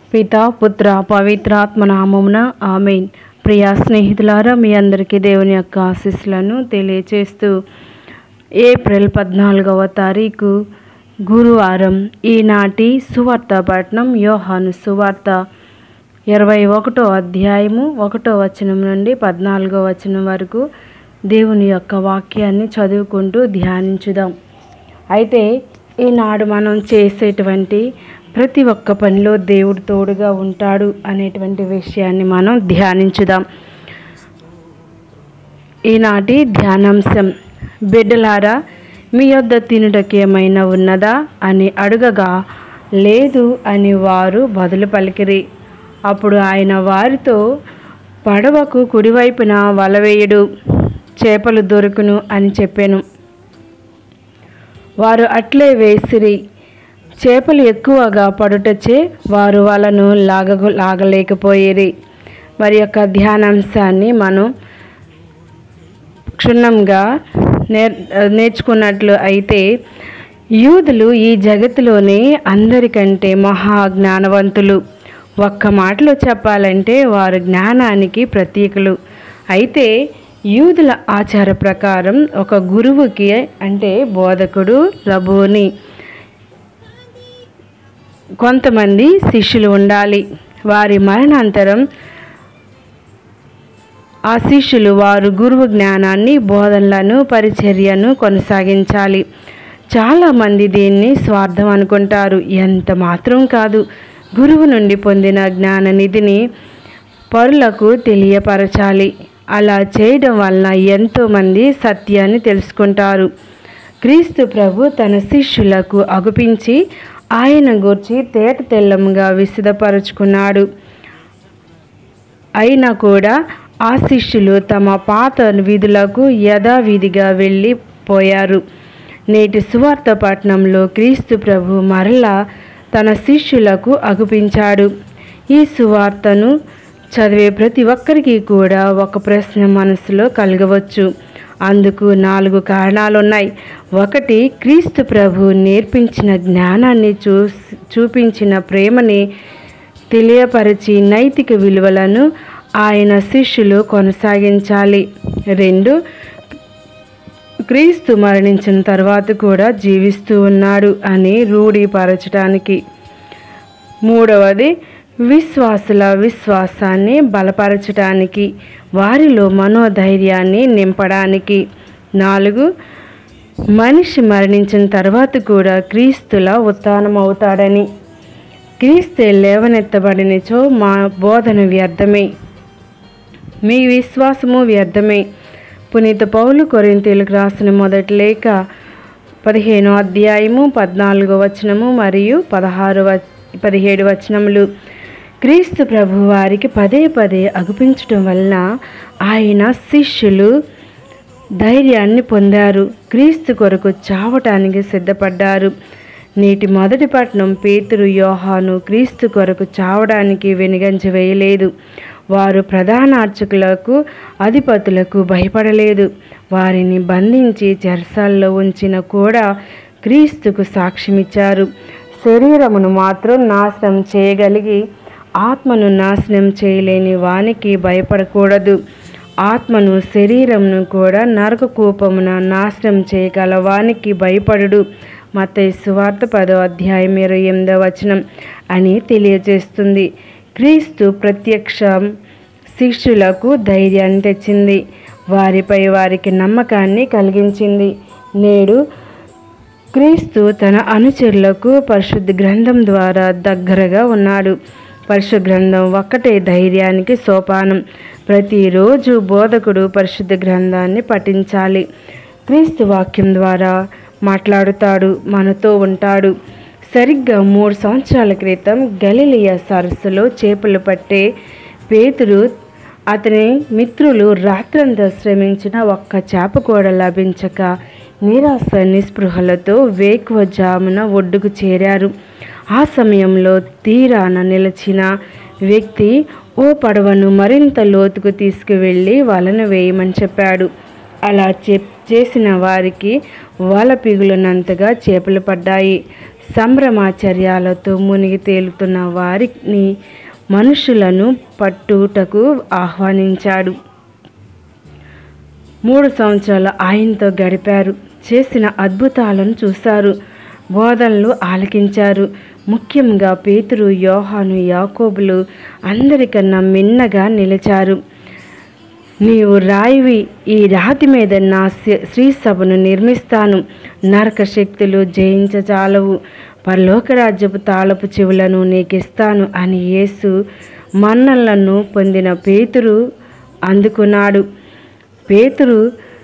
పిత పుత్ర పవిత్రాత్మ నామమున ఆమెన్ ప్రియ స్నేహితులారా మీ అందరికీ దేవుని యొక్క ఆశీస్సులను తెలియచేస్తూ ఏప్రిల్ పద్నాలుగవ తారీఖు గురువారం ఈనాటి సువార్త పట్నం యోహాను సువార్త ఇరవై ఒకటో అధ్యాయము ఒకటో వచనం నుండి పద్నాలుగో వచనం వరకు దేవుని యొక్క వాక్యాన్ని చదువుకుంటూ ధ్యానించుదాం అయితే ఈనాడు మనం చేసేటువంటి ప్రతి ఒక్క పనిలో దేవుడు తోడుగా ఉంటాడు అనేటువంటి విషయాన్ని మనం ధ్యానించుదాం ఈనాటి ధ్యానాంశం బిడ్డలారా మీ యొద్ద తినుటకు ఏమైనా ఉన్నదా అని అడగగా లేదు అని వారు బదులు పలికిరి అప్పుడు ఆయన వారితో పడవకు కుడివైపున వలవేయుడు చేపలు దొరుకును అని చెప్పాను వారు అట్లే వేసిరి చేపలు ఎక్కువగా పడుటచే వారు వాళ్ళను లాగ లాగలేకపోయేరి మరి యొక్క ధ్యానాంశాన్ని మనం క్షుణ్ణంగా నేర్ నేర్చుకున్నట్లు అయితే యూదులు ఈ జగత్తులోనే అందరికంటే మహా జ్ఞానవంతులు ఒక్క మాటలో చెప్పాలంటే వారు జ్ఞానానికి ప్రతీకలు అయితే యూదుల ఆచార ప్రకారం ఒక గురువుకి అంటే బోధకుడు ప్రభువుని కొంతమంది శిష్యులు ఉండాలి వారి మరణాంతరం ఆ శిష్యులు వారు గురువు జ్ఞానాన్ని బోధనలను పరిచర్యను కొనసాగించాలి చాలామంది దీన్ని స్వార్థం అనుకుంటారు ఎంత మాత్రం కాదు గురువు నుండి పొందిన జ్ఞాన నిధిని పరులకు తెలియపరచాలి అలా చేయడం వలన ఎంతోమంది సత్యాన్ని తెలుసుకుంటారు క్రీస్తు ప్రభు తన శిష్యులకు అగుపించి ఆయన గూర్చి తేట తెల్లంగా విసిదపరుచుకున్నాడు అయినా కూడా ఆ శిష్యులు తమ పాత విధులకు యథావిధిగా వెళ్ళిపోయారు నేటి సువార్త పట్టణంలో క్రీస్తు ప్రభు మరలా తన శిష్యులకు అగుపించాడు ఈ సువార్తను చదివే ప్రతి ఒక్కరికి కూడా ఒక ప్రశ్న మనసులో కలగవచ్చు అందుకు నాలుగు కారణాలున్నాయి ఒకటి క్రీస్తు ప్రభు నేర్పించిన జ్ఞానాన్ని చూ చూపించిన ప్రేమని తెలియపరిచి నైతిక విలువలను ఆయన శిష్యులు కొనసాగించాలి రెండు క్రీస్తు మరణించిన తర్వాత కూడా జీవిస్తూ ఉన్నాడు అని రూఢీపరచడానికి మూడవది విశ్వాసుల విశ్వాసాన్ని బలపరచడానికి వారిలో మనోధైర్యాన్ని నింపడానికి నాలుగు మనిషి మరణించిన తర్వాత కూడా క్రీస్తుల ఉత్థానం అవుతాడని క్రీస్తే లేవనెత్తబడినచో మా బోధన వ్యర్థమే మీ విశ్వాసము వ్యర్థమే పునీత పౌలు కొరింతీలకు రాసిన మొదటి లేఖ పదిహేనో అధ్యాయము పద్నాలుగో వచనము మరియు పదహారు వ పదిహేడు వచనములు క్రీస్తు ప్రభు వారికి పదే పదే అగుపించటం వలన ఆయన శిష్యులు ధైర్యాన్ని పొందారు క్రీస్తు కొరకు చావటానికి సిద్ధపడ్డారు నేటి మొదటి పట్నం పేతురు యోహాను క్రీస్తు కొరకు చావడానికి వెనుగంజ వేయలేదు వారు ప్రధాన అర్చకులకు అధిపతులకు భయపడలేదు వారిని బంధించి చెరసాల్లో ఉంచిన కూడా క్రీస్తుకు సాక్ష్యమిచ్చారు శరీరమును మాత్రం నాశనం చేయగలిగి ఆత్మను నాశనం చేయలేని వానికి భయపడకూడదు ఆత్మను శరీరమును కూడా నరక కూపమున నాశనం చేయగల వానికి భయపడుడు మత సువార్త పదో అధ్యాయం ఇరవై ఎనిమిదో వచనం అని తెలియజేస్తుంది క్రీస్తు ప్రత్యక్ష శిష్యులకు ధైర్యాన్ని తెచ్చింది వారిపై వారికి నమ్మకాన్ని కలిగించింది నేడు క్రీస్తు తన అనుచరులకు పరిశుద్ధ గ్రంథం ద్వారా దగ్గరగా ఉన్నాడు పరిశుద్ధ గ్రంథం ఒక్కటే ధైర్యానికి సోపానం ప్రతిరోజు బోధకుడు పరిశుద్ధ గ్రంథాన్ని పఠించాలి క్రీస్తు వాక్యం ద్వారా మాట్లాడుతాడు మనతో ఉంటాడు సరిగ్గా మూడు సంవత్సరాల క్రితం గలిలియ సరస్సులో చేపలు పట్టే పేతురు అతని మిత్రులు రాత్రంతా శ్రమించిన ఒక్క చేప కూడా లభించక నిరాశ నిస్పృహలతో వేకువ జామున ఒడ్డుకు చేరారు ఆ సమయంలో తీరాన నిలిచిన వ్యక్తి ఓ పడవను మరింత లోతుకు తీసుకువెళ్ళి వలను వేయమని చెప్పాడు అలా చెప్ చేసిన వారికి వల పిగులనంతగా చేపలు పడ్డాయి సంభ్రమాచర్యాలతో మునిగి తేలుతున్న వారిని మనుషులను పట్టుటకు ఆహ్వానించాడు మూడు సంవత్సరాలు ఆయనతో గడిపారు చేసిన అద్భుతాలను చూశారు బోధనలు ఆలకించారు ముఖ్యంగా పేతురు యోహాను యాకోబులు అందరికన్నా మిన్నగా నిలిచారు నీవు రాయివి ఈ రాతి మీద నా శ్రీ- శ్రీ సభను నిర్మిస్తాను నరక శక్తులు జయించచాలవు పరలోకరాజ్యపు తాళపు చెవులను నీకిస్తాను అని యేసు మన్నలను పొందిన పేతురు అందుకున్నాడు పేతురు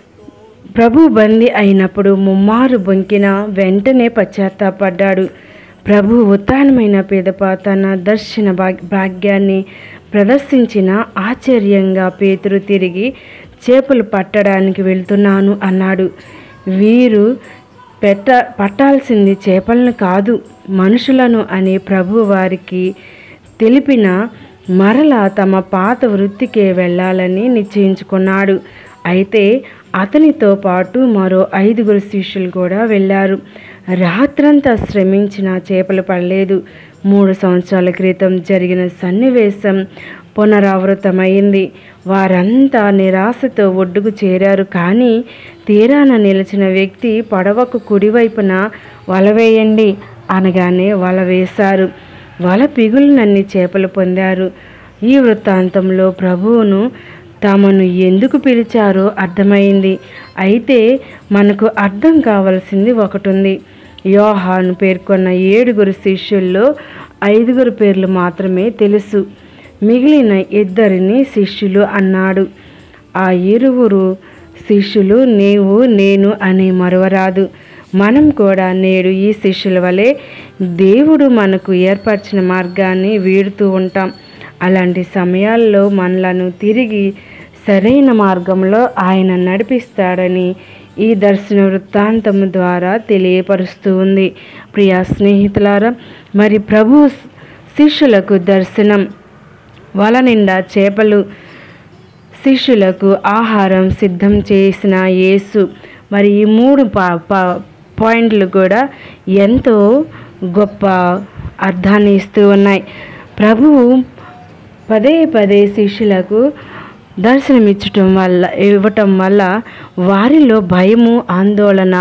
ప్రభు బందీ అయినప్పుడు ముమ్మారు బొంకిన వెంటనే పశ్చాత్తాపడ్డాడు ప్రభు ఉత్తానమైన పిదప తన దర్శన భాగ్- భాగ్యాన్ని ప్రదర్శించిన ఆశ్చర్యంగా పేతురు తిరిగి చేపలు పట్టడానికి వెళ్తున్నాను అన్నాడు వీరు పెట్ట పట్టాల్సింది చేపలను కాదు మనుషులను అని ప్రభు వారికి తెలిపిన మరలా తమ పాత వృత్తికే వెళ్ళాలని నిశ్చయించుకున్నాడు అయితే అతనితో పాటు మరో ఐదుగురు శిష్యులు కూడా వెళ్ళారు రాత్రంతా శ్రమించిన చేపలు పడలేదు మూడు సంవత్సరాల క్రితం జరిగిన సన్నివేశం పునరావృతమైంది వారంతా నిరాశతో ఒడ్డుకు చేరారు కానీ తీరాన నిలిచిన వ్యక్తి పడవకు కుడివైపున వల వేయండి అనగానే వల వేశారు వల పిగులునన్ని చేపలు పొందారు ఈ వృత్తాంతంలో ప్రభువును తమను ఎందుకు పిలిచారో అర్థమైంది అయితే మనకు అర్థం కావలసింది ఒకటి ఉంది యోహాను పేర్కొన్న ఏడుగురు శిష్యుల్లో ఐదుగురు పేర్లు మాత్రమే తెలుసు మిగిలిన ఇద్దరిని శిష్యులు అన్నాడు ఆ ఇరువురు శిష్యులు నీవు నేను అని మరవరాదు మనం కూడా నేడు ఈ శిష్యుల వలె దేవుడు మనకు ఏర్పరిచిన మార్గాన్ని వీడుతూ ఉంటాం అలాంటి సమయాల్లో మనలను తిరిగి సరైన మార్గంలో ఆయన నడిపిస్తాడని ఈ దర్శన వృత్తాంతం ద్వారా తెలియపరుస్తూ ఉంది ప్రియా స్నేహితులారా మరి ప్రభు శిష్యులకు దర్శనం వల నిండా చేపలు శిష్యులకు ఆహారం సిద్ధం చేసిన యేసు మరి ఈ మూడు పా పా- పాయింట్లు కూడా ఎంతో గొప్ప అర్థాన్ని ఇస్తూ ఉన్నాయి ప్రభువు పదే పదే శిష్యులకు దర్శనమిచ్చటం వల్ల ఇవ్వటం వల్ల వారిలో భయము ఆందోళన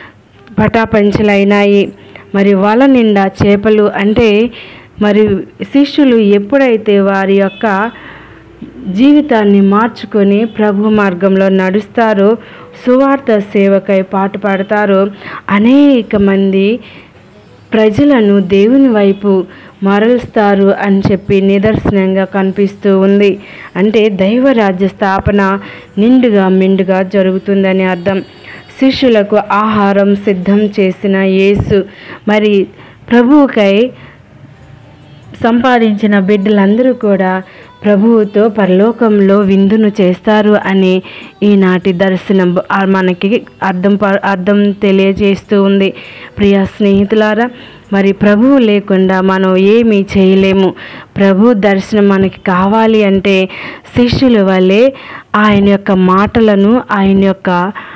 పటాపంచలైనాయి మరి వల నిండా చేపలు అంటే మరి శిష్యులు ఎప్పుడైతే వారి యొక్క జీవితాన్ని మార్చుకొని ప్రభు మార్గంలో నడుస్తారో సువార్త సేవకై పాటు పాడతారో అనేక మంది ప్రజలను దేవుని వైపు మరలుస్తారు అని చెప్పి నిదర్శనంగా కనిపిస్తూ ఉంది అంటే దైవరాజ్య స్థాపన నిండుగా మెండుగా జరుగుతుందని అర్థం శిష్యులకు ఆహారం సిద్ధం చేసిన యేసు మరి ప్రభువుకై సంపాదించిన బిడ్డలందరూ కూడా ప్రభువుతో పరలోకంలో విందును చేస్తారు అని ఈనాటి దర్శనం ఆ మనకి అర్థం ప- అర్థం తెలియజేస్తూ ఉంది ప్రియ స్నేహితులారా మరి ప్రభువు లేకుండా మనం ఏమీ చేయలేము ప్రభు దర్శనం మనకి కావాలి అంటే శిష్యుల వల్లే ఆయన యొక్క మాటలను ఆయన యొక్క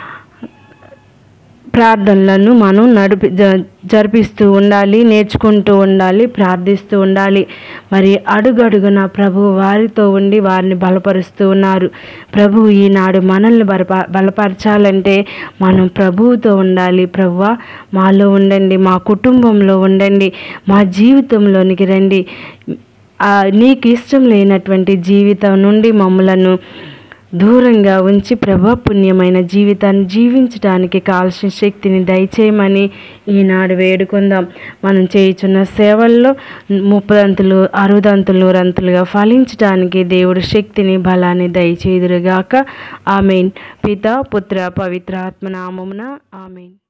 ప్రార్థనలను మనం నడిపి జ- జరిపిస్తూ ఉండాలి నేర్చుకుంటూ ఉండాలి ప్రార్థిస్తూ ఉండాలి మరి అడుగడుగున ప్రభు వారితో ఉండి వారిని బలపరుస్తూ ఉన్నారు ప్రభు ఈనాడు మనల్ని బలప బలపరచాలంటే మనం ప్రభువుతో ఉండాలి ప్రభువా మాలో ఉండండి మా కుటుంబంలో ఉండండి మా జీవితంలోనికి రండి ఆ, నీకు ఇష్టం లేనటువంటి జీవితం నుండి మమ్మలను దూరంగా ఉంచి ప్రభా పుణ్యమైన జీవితాన్ని జీవించడానికి కావాల్సిన శక్తిని దయచేయమని ఈనాడు వేడుకుందాం మనం చేయుచున్న సేవల్లో ముప్పదంతులు అరుదంతులు రంతులుగా ఫలించడానికి దేవుడు శక్తిని బలాన్ని దయచేదురుగాక ఆమెన్ పిత పుత్ర పవిత్ర ఆత్మనామమున ఆమెన్